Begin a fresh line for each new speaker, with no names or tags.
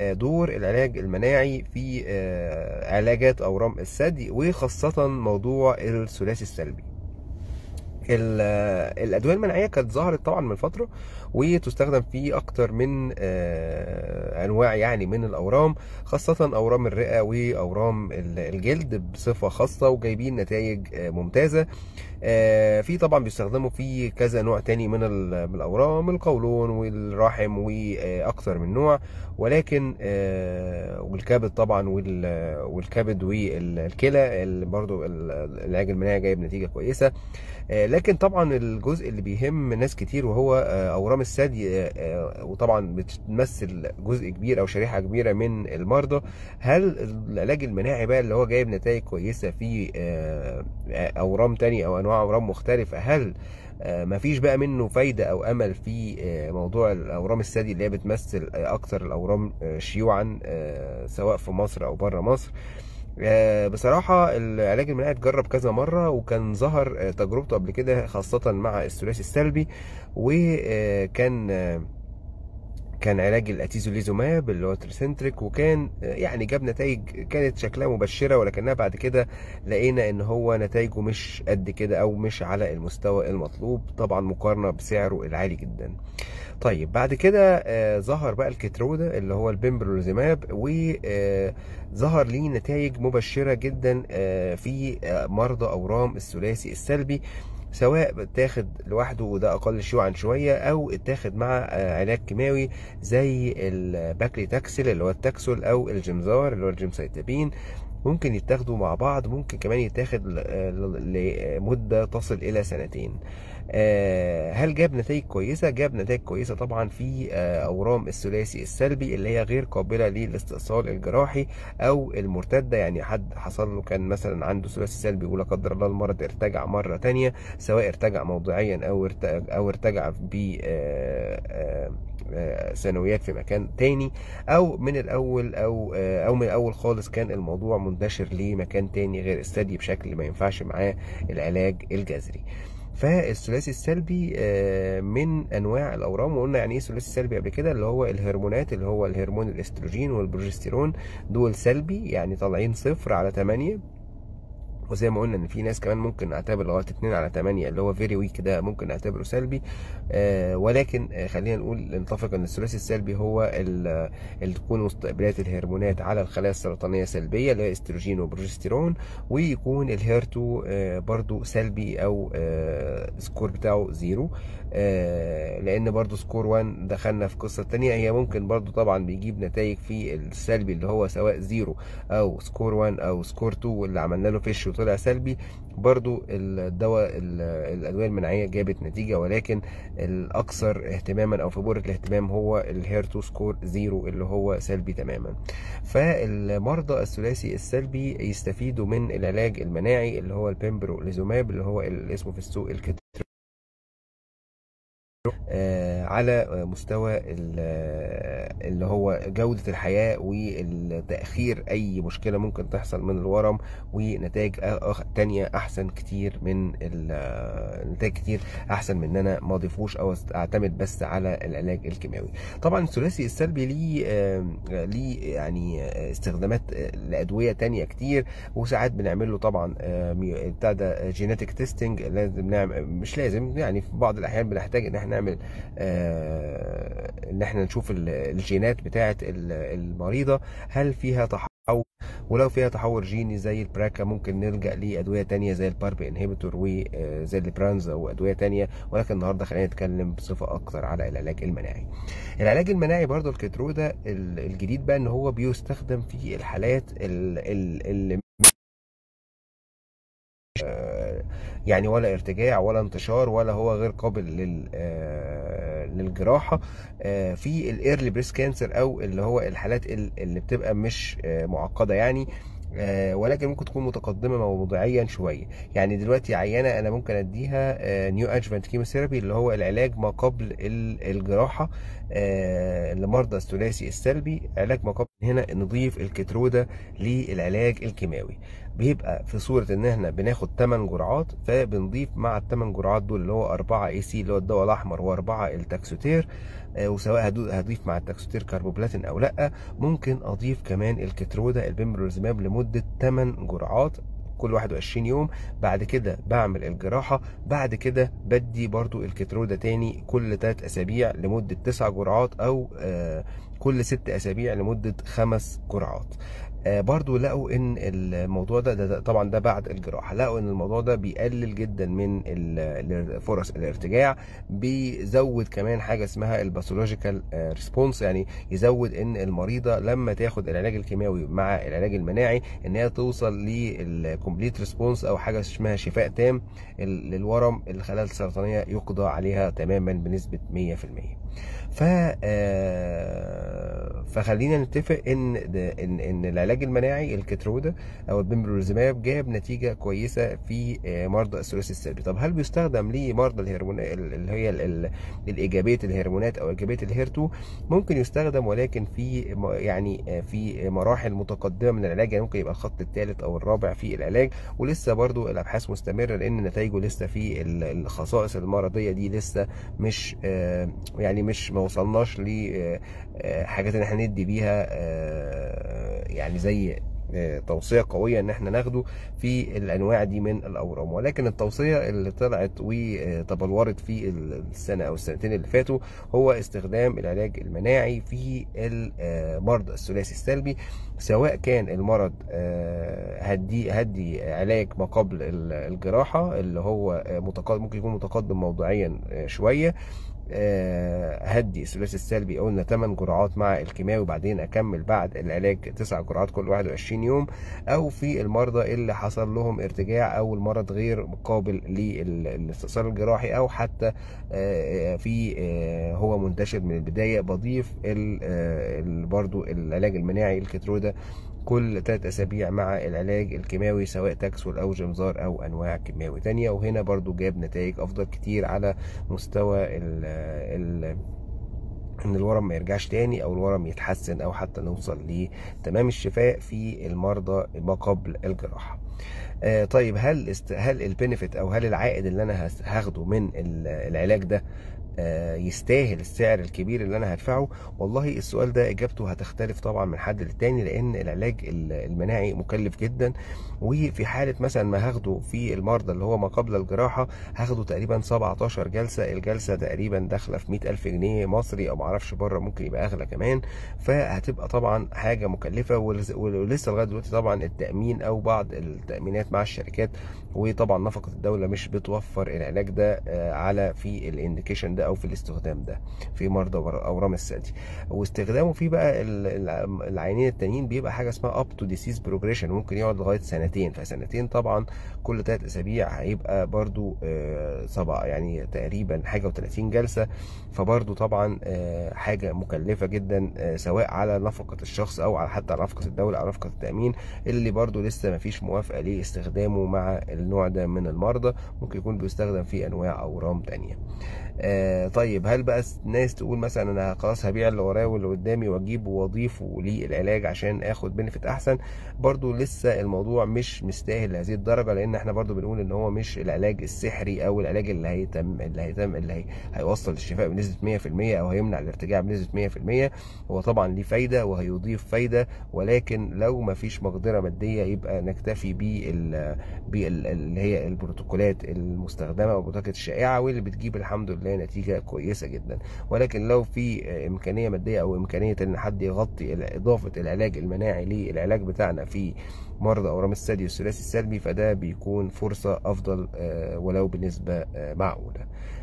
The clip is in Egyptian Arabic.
دور العلاج المناعي في علاجات اورام الثدي وخاصه موضوع الثلاثي السلبي الادويه المناعيه كانت ظهرت طبعا من فتره وتستخدم في اكتر من انواع يعني من الاورام خاصه اورام الرئه واورام الجلد بصفه خاصه وجايبين نتائج ممتازه في طبعا بيستخدموا في كذا نوع تاني من الاورام القولون والرحم واكتر من نوع ولكن والكبد طبعا والكبد والكلى برضو العلاج المناعي جايب نتيجه كويسه لكن طبعا الجزء اللي بيهم ناس كتير وهو اورام الثدي وطبعا بتمثل جزء كبير او شريحه كبيره من المرضى هل العلاج المناعي بقى اللي هو جايب نتائج كويسه في اورام تاني او انواع اورام مختلفه هل مفيش بقى منه فايدة أو أمل في موضوع الأورام الثدي اللي هي بتمثل أكثر الأورام شيوعا سواء في مصر أو بره مصر بصراحة العلاج المناعي اتجرب كذا مرة وكان ظهر تجربته قبل كده خاصة مع الثلاثي السلبي وكان كان علاج الاتيزوليزوماب اللي هو تريسنتريك وكان يعني جاب نتائج كانت شكلها مبشره ولكنها بعد كده لقينا ان هو نتائجه مش قد كده او مش على المستوى المطلوب طبعا مقارنه بسعره العالي جدا طيب بعد كده آه ظهر بقى الكترودا اللي هو البيمبروليزيماب وظهر ليه نتائج مبشره جدا آه في آه مرضى اورام الثلاثي السلبي سواء اتاخد لوحده وده اقل شيوعا شويه او اتاخد مع علاج كيماوي زي الباكليتاكسل اللي هو التاكسول او الجمزار اللي هو الجيمسايتابين ممكن يتاخدوا مع بعض ممكن كمان يتاخد لمده تصل الى سنتين هل جاب نتائج كويسه جاب نتائج كويسه طبعا في اورام الثلاثي السلبي اللي هي غير قابله للاستئصال الجراحي او المرتده يعني حد حصل له كان مثلا عنده ثلاثي سلبي ولا قدر الله المرض ارتجع مره تانية سواء ارتجع موضعيا او او ارتجع ب ثانويات في مكان تاني او من الاول او او من الاول خالص كان الموضوع منتشر لمكان تاني غير الثدي بشكل ما ينفعش معاه العلاج الجذري فالثلاثي السلبي من انواع الاورام وقلنا يعني ايه ثلاثي سلبي قبل كده اللي هو الهرمونات اللي هو الهرمون الاستروجين والبروجستيرون دول سلبي يعني طالعين صفر على 8 وزي ما قلنا ان في ناس كمان ممكن نعتبر لغايه 2 على 8 اللي هو فيري ويك ده ممكن نعتبره سلبي آه ولكن آه خلينا نقول نتفق ان الثلاثي السلبي هو اللي تكون مستقبلات الهرمونات على الخلايا السرطانيه سلبيه اللي هي استروجين وبروجستيرون ويكون الهيرتو آه برضو سلبي او آه سكور بتاعه زيرو آه لان برضو سكور 1 دخلنا في قصه تانية هي ممكن برضو طبعا بيجيب نتائج في السلبي اللي هو سواء زيرو او سكور 1 او سكور 2 واللي عملنا له فيش طلع سلبي برضو الدواء الادويه المناعيه جابت نتيجه ولكن الاكثر اهتماما او في بورة الاهتمام هو الهيرتو سكور زيرو اللي هو سلبي تماما فالمرضى الثلاثي السلبي يستفيدوا من العلاج المناعي اللي هو البيمبروليزوماب اللي هو اللي اسمه في السوق الكتروني على مستوى اللي هو جودة الحياة والتأخير أي مشكلة ممكن تحصل من الورم ونتائج تانية أحسن كتير من نتائج كتير أحسن من إن أنا ما أضيفوش أو أعتمد بس على العلاج الكيماوي. طبعا الثلاثي السلبي ليه ليه يعني استخدامات لأدوية تانية كتير وساعات بنعمل له طبعا بتاع ده جينيتك تيستنج لازم نعمل مش لازم يعني في بعض الأحيان بنحتاج إن احنا نعمل ان احنا نشوف الجينات بتاعه المريضه هل فيها تحول ولو فيها تحور جيني زي البراكا ممكن نلجا لادويه تانية زي البارب انهبيتور وزي البرانزا وادويه تانية ولكن النهارده خلينا نتكلم بصفه اكتر على العلاج المناعي العلاج المناعي برضو الكترودا الجديد بقى ان هو بيستخدم في الحالات اللي يعني ولا ارتجاع ولا انتشار ولا هو غير قابل لل للجراحه في الايرلي بريست كانسر او اللي هو الحالات اللي بتبقى مش معقده يعني ولكن ممكن تكون متقدمه موضوعيا شويه يعني دلوقتي عيانه انا ممكن اديها نيو ادجفانت كيموثيرابي اللي هو العلاج ما قبل الجراحه لمرضى الثلاثي السلبي علاج ما قبل هنا نضيف الكترودا للعلاج الكيماوي بيبقى في صوره ان احنا بناخد 8 جرعات فبنضيف مع ال 8 جرعات دول اللي هو 4 اي سي اللي هو الدواء الاحمر و4 التاكسوتير آه، وسواء هضيف مع التاكسوتير كاربوبلاتين او لا ممكن اضيف كمان الكترودا البيمبروليزماب لمده 8 جرعات كل 21 يوم بعد كده بعمل الجراحة بعد كده بدي برضو الكترودا تاني كل 3 أسابيع لمدة 9 جرعات أو آه كل 6 أسابيع لمدة 5 جرعات آه برضو لقوا ان الموضوع ده, ده, ده طبعا ده بعد الجراحه لقوا ان الموضوع ده بيقلل جدا من فرص الارتجاع بيزود كمان حاجه اسمها الباثولوجيكال ريسبونس يعني يزود ان المريضه لما تاخد العلاج الكيماوي مع العلاج المناعي ان هي توصل للكومبليت ريسبونس او حاجه اسمها شفاء تام للورم الخلايا السرطانيه يقضى عليها تماما بنسبه 100% ف فخلينا نتفق ان ان ان العلاج المناعي الكترودا او البيمبروليزماب جاب نتيجه كويسه في مرضى الثلاثي السلبي طب هل بيستخدم لمرضى الهرمون اللي هي الايجابيه الهرمونات او ايجابيه الهيرتو ممكن يستخدم ولكن في يعني في مراحل متقدمه من العلاج يعني ممكن يبقى الخط الثالث او الرابع في العلاج ولسه برضو الابحاث مستمره لان نتائجه لسه في الخصائص المرضيه دي لسه مش يعني مش ما وصلناش لحاجات ان احنا ندي بيها يعني زي توصيه قويه ان احنا ناخده في الانواع دي من الاورام ولكن التوصيه اللي طلعت وتبلورت في السنه او السنتين اللي فاتوا هو استخدام العلاج المناعي في المرض الثلاثي السلبي سواء كان المرض هدي هدي علاج ما قبل الجراحه اللي هو متقدم ممكن يكون متقدم موضوعيا شويه هدي الثلاثي السلبي قلنا 8 جرعات مع الكيماوي وبعدين اكمل بعد العلاج 9 جرعات كل 21 يوم او في المرضى اللي حصل لهم ارتجاع او المرض غير قابل للاستئصال الجراحي او حتى في هو منتشر من البدايه بضيف برضو العلاج المناعي الكترودا كل ثلاث اسابيع مع العلاج الكيماوي سواء تاكسول او جمزار او انواع كيماوي تانية وهنا برضو جاب نتائج افضل كتير على مستوى ال ال ان الورم ما يرجعش تاني او الورم يتحسن او حتى نوصل لتمام الشفاء في المرضى ما قبل الجراحه آه طيب هل است... هل البينيفيت او هل العائد اللي انا هاخده من العلاج ده يستاهل السعر الكبير اللي انا هدفعه والله السؤال ده اجابته هتختلف طبعا من حد للتاني لان العلاج المناعي مكلف جدا وفي حاله مثلا ما هاخده في المرضى اللي هو ما قبل الجراحه هاخده تقريبا 17 جلسه الجلسه تقريبا داخله في 100000 جنيه مصري او معرفش بره ممكن يبقى اغلى كمان فهتبقى طبعا حاجه مكلفه ولسه لغايه دلوقتي طبعا التامين او بعض التامينات مع الشركات وطبعا نفقه الدوله مش بتوفر العلاج ده على في الانديكيشن ده او في الاستخدام ده في مرضى اورام الثدي واستخدامه فيه بقى العينين التانيين بيبقى حاجه اسمها اب تو ديسيز بروجريشن ممكن يقعد لغايه سنتين فسنتين طبعا كل ثلاث اسابيع هيبقى برضو سبع يعني تقريبا حاجه و30 جلسه فبرضو طبعا حاجه مكلفه جدا سواء على نفقه الشخص او على حتى على نفقه الدوله او نفقه التامين اللي برضو لسه ما فيش موافقه لاستخدامه مع النوع ده من المرضى ممكن يكون بيستخدم في انواع اورام تانية آه طيب هل بقى الناس تقول مثلا انا خلاص هبيع اللي ورايا واللي قدامي واجيبه واضيفه للعلاج عشان اخد بنفيت احسن برضو لسه الموضوع مش مستاهل لهذه الدرجه لان احنا برضو بنقول ان هو مش العلاج السحري او العلاج اللي هيتم اللي هيتم اللي هي هيوصل للشفاء بنسبه 100% او هيمنع الارتجاع بنسبه 100% هو طبعا ليه فايده وهيضيف فايده ولكن لو ما فيش مقدره ماديه يبقى نكتفي بال اللي هي البروتوكولات المستخدمه والبروتوكولات الشائعه واللي بتجيب الحمد لله نتيجه كويسه جدا ولكن لو في امكانيه ماديه او امكانيه ان حد يغطي اضافه العلاج المناعي للعلاج بتاعنا في مرضى اورام الثدي والثلاثي السلبي فده بيكون فرصه افضل ولو بنسبه معقوله